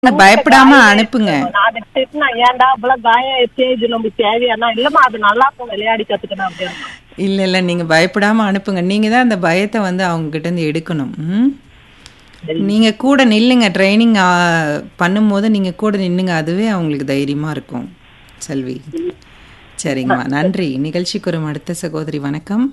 பயப்படாம அனுப்புங்க நான் அதை திட்டினா ஏன்டா இவ்வளவு காயம் ஸ்டேஜ் நமக்கு தேவையானா இல்லம்மா அது நல்லா இருக்கும் விளையாடி கத்துக்கணும் அப்படின்னு இல்ல இல்ல நீங்க பயப்படாம அனுப்புங்க நீங்க தான் அந்த பயத்தை வந்து அவங்க கிட்ட இருந்து எடுக்கணும் ம்? நீங்க கூட நில்லுங்க ட்ரைனிங் பண்ணும்போது நீங்க கூட நின்னுங்க அதுவே அவங்களுக்கு தைரியமா இருக்கும் செல்வி சரிங்கம்மா நன்றி நிகழ்ச்சிக்கு ஒரு அடுத்த சகோதரி வணக்கம்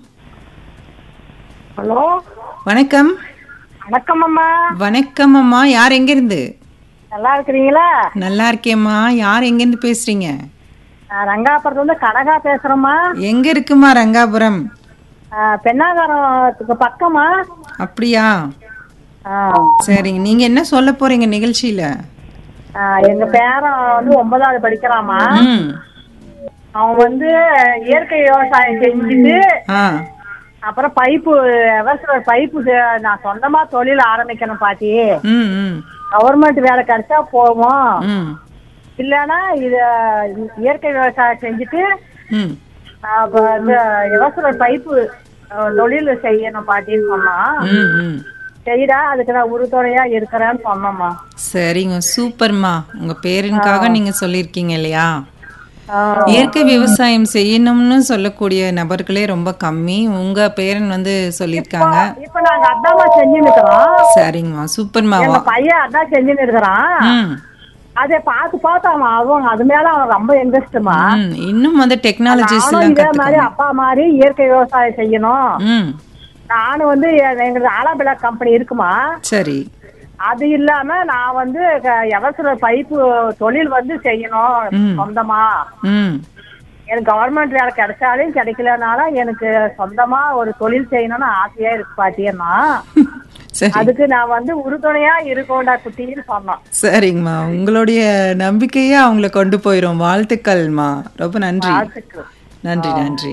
ஹலோ வணக்கம் வணக்கம் அம்மா வணக்கம் அம்மா யார் எங்க இருந்து நல்லா இருக்கிறீங்களா நல்லா இருக்கேம்மா யார் எங்க இருந்து பேசுறீங்க நான் ரங்காபுரத்துல இருந்து கனகா பேசுறேம்மா எங்க இருக்குமா ரங்காபுரம் ஆ, பெண்ணாகரத்துக்கு பக்கமா அப்படியா ஆ, சரிங்க நீங்க என்ன சொல்ல போறீங்க நிகழ்ச்சியில ஆ, எங்க பேரன் வந்து ஒன்பதாவது படிக்கிறாமா ம் அவன் வந்து இயற்கை விவசாயம் செஞ்சுட்டு ஆ அப்புறம் பைப்பு விவசாய பைப்பு செ- நான் சொந்தமா தொழில் ஆரம்பிக்கணும் பாட்டி ம் ம் கவர்மெண்ட் வேலை கிடைச்சா போவோம் ம் இல்லைன்னா இத இயற்கை விவசாயம் செஞ்சுட்டு ம் அப்ப இந்த விவசாய பைப்பு அஹ், தொழில் செய்யணும் பாட்டின்னு சொன்னான் ம் ம் செய்டா அதுக்கு நான் உறுதுணையா இருக்கிறேன்னு சொன்னோம்மா சரிங்க சூப்பர்மா உங்க பேரனுக்காக நீங்க சொல்லியிருக்கீங்க இல்லையா ஆஹ், இயற்கை விவசாயம் செய்யணும்னு சொல்லக்கூடிய நபர்களே ரொம்ப கம்மி உங்க பேரன் வந்து சொல்லியிருக்காங்க இப்ப நாங்க அதாம்மா செஞ்சுன்னு இருக்கிறோம் சரிங்கம்மா சூப்பர்மா எங்க பையன் அதான் செஞ்சுன்னு இருக்கிறான் ம் அதை பார்த்து பார்த்து அவன் அவன் அது மேல அவன் ரொம்ப இன்ட்ரெஸ்ட்மா ம் இன்னும் வந்து டெக்னாலஜிஸ் நானும் எல்லாம் இதே மாதிரி கத்துக்கணும் அப்பா மாதிரி இயற்கை விவசாயம் செய்யணும் ம் நானும் வந்து எ- எங்களுக்கு ஆலாபிளா கம்பெனி இருக்குமா சரி அது இல்லாம நான் வந்து எவசர பைப்பு தொழில் வந்து செய்யணும் ம். சொந்தமா ம் எனக்கு கவர்மெண்ட் வேலை கிடைச்சாலும் கிடைக்கலனாலும் எனக்கு சொந்தமா ஒரு தொழில் செய்யணும்னு ஆசையா இருக்கு பாட்டியம்மா சரி அதுக்கு நான் வந்து உறுதுணையா இருக்கோண்டா குட்டின்னு சொன்னோம் சரிங்கம்மா உங்களுடைய நம்பிக்கையே அவங்கள கொண்டு போயிரும் வாழ்த்துக்கள்மா ரொம்ப நன்றி வாழ்த்துக்கள். நன்றி நன்றி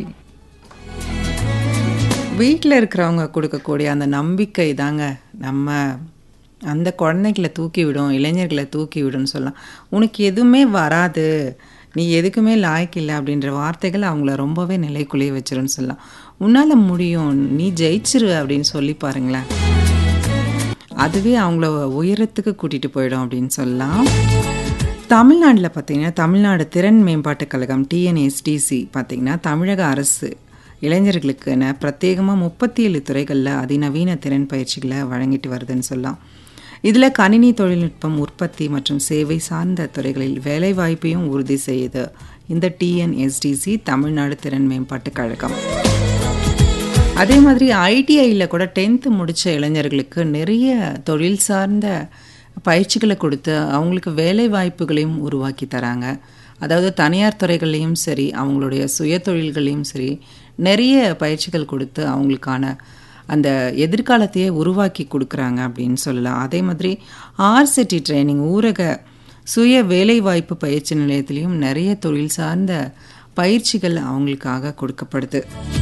வீட்டில் இருக்கிறவங்க கொடுக்கக்கூடிய அந்த நம்பிக்கை தாங்க நம்ம அந்த குழந்தைகளை தூக்கி விடும் இளைஞர்களை தூக்கி விடும்னு சொல்லலாம் உனக்கு எதுவுமே வராது நீ எதுக்குமே லாய்க்கு இல்லை அப்படின்ற வார்த்தைகள் அவங்கள ரொம்பவே நிலைக்குள்ளேயே வச்சிரும்னு சொல்லலாம் உன்னால் முடியும் நீ ஜெயிச்சிரு அப்படின்னு சொல்லி பாருங்களேன் அதுவே அவங்கள உயரத்துக்கு கூட்டிகிட்டு போயிடும் அப்படின்னு சொல்லலாம் தமிழ்நாட்டில் பார்த்தீங்கன்னா தமிழ்நாடு திறன் மேம்பாட்டுக் கழகம் டிஎன்எஸ்டிசி பார்த்தீங்கன்னா தமிழக அரசு இளைஞர்களுக்குன்னு பிரத்யேகமாக முப்பத்தி ஏழு துறைகளில் அதிநவீன திறன் பயிற்சிகளை வழங்கிட்டு வருதுன்னு சொல்லலாம் இதில் கணினி தொழில்நுட்பம் உற்பத்தி மற்றும் சேவை சார்ந்த துறைகளில் வேலைவாய்ப்பையும் உறுதி செய்யுது இந்த டிஎன்எஸ்டிசி தமிழ்நாடு திறன் மேம்பாட்டுக் கழகம் அதே மாதிரி ஐடிஐயில் கூட டென்த்து முடித்த இளைஞர்களுக்கு நிறைய தொழில் சார்ந்த பயிற்சிகளை கொடுத்து அவங்களுக்கு வேலை வாய்ப்புகளையும் உருவாக்கி தராங்க அதாவது தனியார் துறைகள்லையும் சரி அவங்களுடைய சுய தொழில்களையும் சரி நிறைய பயிற்சிகள் கொடுத்து அவங்களுக்கான அந்த எதிர்காலத்தையே உருவாக்கி கொடுக்குறாங்க அப்படின்னு சொல்லலாம் அதே மாதிரி ஆர்சிட்டி ட்ரைனிங் ஊரக சுய வேலைவாய்ப்பு பயிற்சி நிலையத்திலையும் நிறைய தொழில் சார்ந்த பயிற்சிகள் அவங்களுக்காக கொடுக்கப்படுது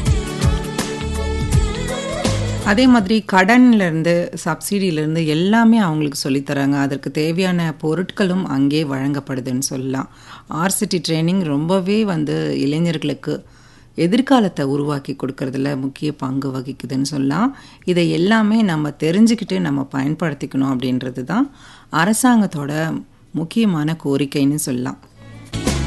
அதே மாதிரி கடன்லேருந்து சப்சிடியிலேருந்து எல்லாமே அவங்களுக்கு சொல்லித்தராங்க அதற்கு தேவையான பொருட்களும் அங்கே வழங்கப்படுதுன்னு சொல்லலாம் ஆர்சிட்டி ட்ரைனிங் ரொம்பவே வந்து இளைஞர்களுக்கு எதிர்காலத்தை உருவாக்கி கொடுக்கறதுல முக்கிய பங்கு வகிக்குதுன்னு சொல்லலாம் இதை எல்லாமே நம்ம தெரிஞ்சுக்கிட்டு நம்ம பயன்படுத்திக்கணும் அப்படின்றது தான் அரசாங்கத்தோட முக்கியமான கோரிக்கைன்னு சொல்லலாம்